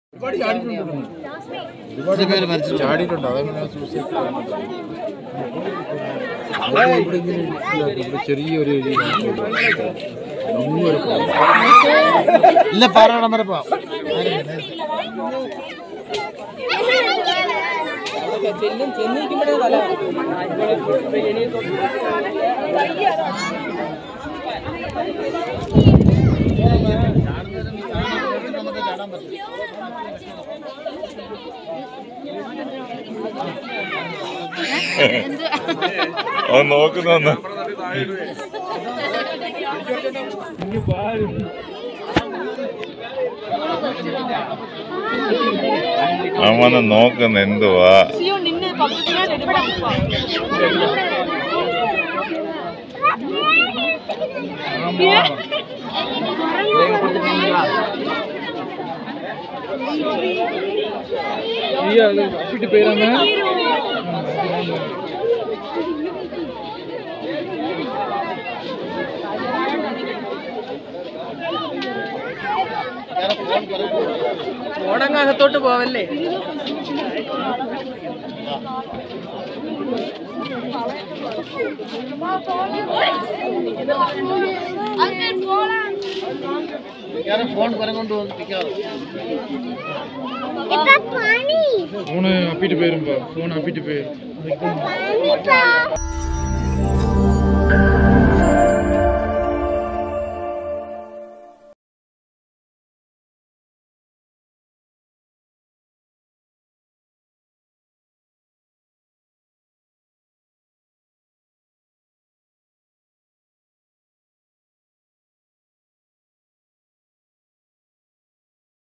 ഒരുപാട് പേര് മരിച്ചു ചാടിയിട്ടുണ്ട് അതെങ്ങനെ സൂസൈഡ് ഇവിടെ ഇങ്ങനെ ഇരിക്കുകയാണ്. ഇവിടെ ചെറിയൊരു ഒന്നും ഒരു ഇല്ല പാറകടം വരെ പോവാം അവൻ നോക്കുന്നു അവനെ നോക്കുന്ന എന്തുവാ ഓടങ്ങാകത്തോട്ട് പോവല്ലേ ഫോൺ കുരം കൊണ്ട് പിക്കാറ് ഫോണ് അപ്പിട്ട് പേരും ഫോൺ അപ്പിട്ട് പേരും Papa.